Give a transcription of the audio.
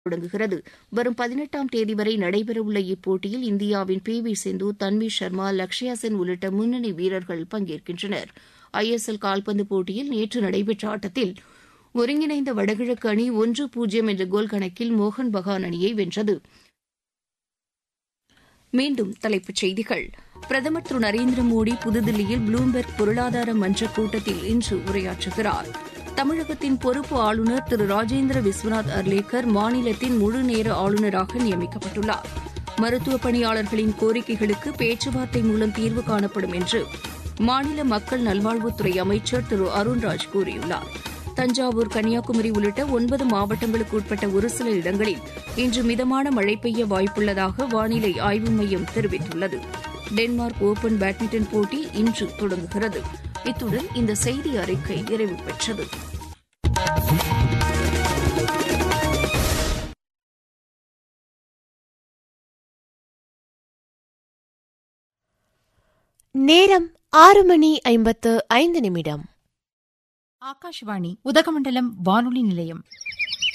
தொடங்குகிறது வரும் பதினெட்டாம் தேதி வரை நடைபெறவுள்ள இப்போட்டியில் இந்தியாவின் பி வி சிந்து தன்வி சர்மா லக்ஷயா சென் உள்ளிட்ட முன்னணி வீரர்கள் பங்கேற்கின்றனர் ஐ எஸ் எல் கால்பந்து போட்டியில் நேற்று நடைபெற்ற ஆட்டத்தில் ஒருங்கிணைந்த வடகிழக்கு அணி ஒன்று பூஜ்ஜியம் என்ற கோல் கணக்கில் மோகன் பகான் அணியை வென்றது மீண்டும் தலைப்புச் செய்திகள் பிரதமர் திரு நரேந்திர மோடி புதுதில்லியில் ப்ளூம்பெர்க் பொருளாதார மன்ற கூட்டத்தில் இன்று உரையாற்றுகிறார் தமிழகத்தின் பொறுப்பு ஆளுநர் திரு ராஜேந்திர விஸ்வநாத் அர்லேக்கர் மாநிலத்தின் முழுநேர ஆளுநராக நியமிக்கப்பட்டுள்ளார் மருத்துவ பணியாளர்களின் கோரிக்கைகளுக்கு பேச்சுவார்த்தை மூலம் தீர்வு காணப்படும் என்று மாநில மக்கள் நல்வாழ்வுத்துறை அமைச்சர் திரு அருண்ராஜ் கூறியுள்ளார் தஞ்சாவூர் கன்னியாகுமரி உள்ளிட்ட ஒன்பது மாவட்டங்களுக்கு உட்பட்ட ஒரு சில இடங்களில் இன்று மிதமான மழை பெய்ய வாய்ப்புள்ளதாக வானிலை ஆய்வு மையம் தெரிவித்துள்ளது டென்மார்க் ஓபன் பேட்மிண்டன் போட்டி இன்று தொடங்குகிறது இத்துடன் இந்த செய்தி அறிக்கை நிறைவு பெற்றது நேரம் ஆறு மணி ஐம்பத்து ஐந்து நிமிடம் ஆகாஷ்வாணி உதகமண்டலம் வானொலி நிலையம்